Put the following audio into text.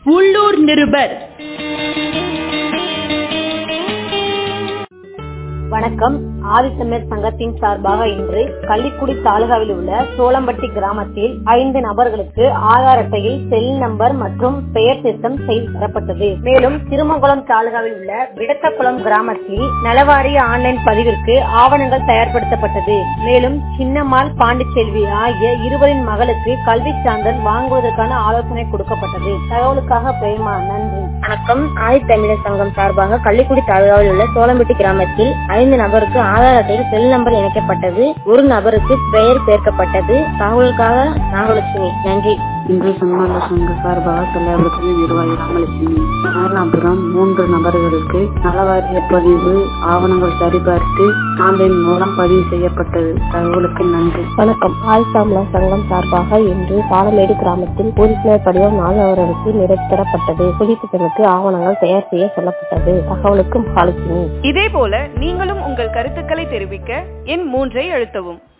உள்ளூர் நிருபர் வணக்கம் ஆதித்தமிழர் சங்கத்தின் சார்பாக இன்று கள்ளிக்குடி தாலுகாவில் உள்ள சோளம்பட்டி கிராமத்தில் ஐந்து நபர்களுக்கு ஆதார் அட்டையில் செல் நம்பர் மற்றும் பெயர் திருத்தம் செய்து தரப்பட்டது மேலும் திருமங்குளம் தாலுகாவில் உள்ள விடத்தக்குளம் கிராமத்தில் நலவாரிய ஆன்லைன் பதிவிற்கு ஆவணங்கள் தயார்படுத்தப்பட்டது மேலும் சின்னம்மாள் பாண்டிச்செல்வி ஆகிய இருவரின் மகளுக்கு கல்வி சான்றிதழ் வாங்குவதற்கான ஆலோசனை கொடுக்கப்பட்டது தகவலுக்காக பிரேமா நன்றி வணக்கம் ஆதித்தமிழர் சங்கம் சார்பாக கள்ளிக்குடி தாலுகாவில் உள்ள சோளம்பட்டி கிராமத்தில் ஐந்து நபருக்கு ஆதார் அட்டையில் செல் நம்பர் இணைக்கப்பட்டது ஒரு நபருக்கு பெயர் சேர்க்கப்பட்டது தகவலுக்காக நாகலட்சுமி நன்றி இன்று சன்மார்க்க சங்க சார்பாக செல்லவர்களுக்கு நிர்வாகி ராமலட்சுமி நாரணாபுரம் மூன்று நபர்களுக்கு நலவாரிய பதிவு ஆவணங்கள் சரிபார்த்து ஆன்லைன் மூலம் பதிவு செய்யப்பட்டது தகவலுக்கு நன்றி வணக்கம் ஆதித்தாமலா சங்கம் சார்பாக இன்று பாலமேடு கிராமத்தில் உறுப்பினர் படிவம் நால்வர்களுக்கு நிறைவேற்றப்பட்டது புதுப்பித்தலுக்கு ஆவணங்கள் தயார் செய்ய சொல்லப்பட்டது தகவலுக்கு மகாலட்சுமி இதேபோல நீங்களும் உங்கள் கருத்துக்களை தெரிவிக்க எண் மூன்றை அழுத்தவும்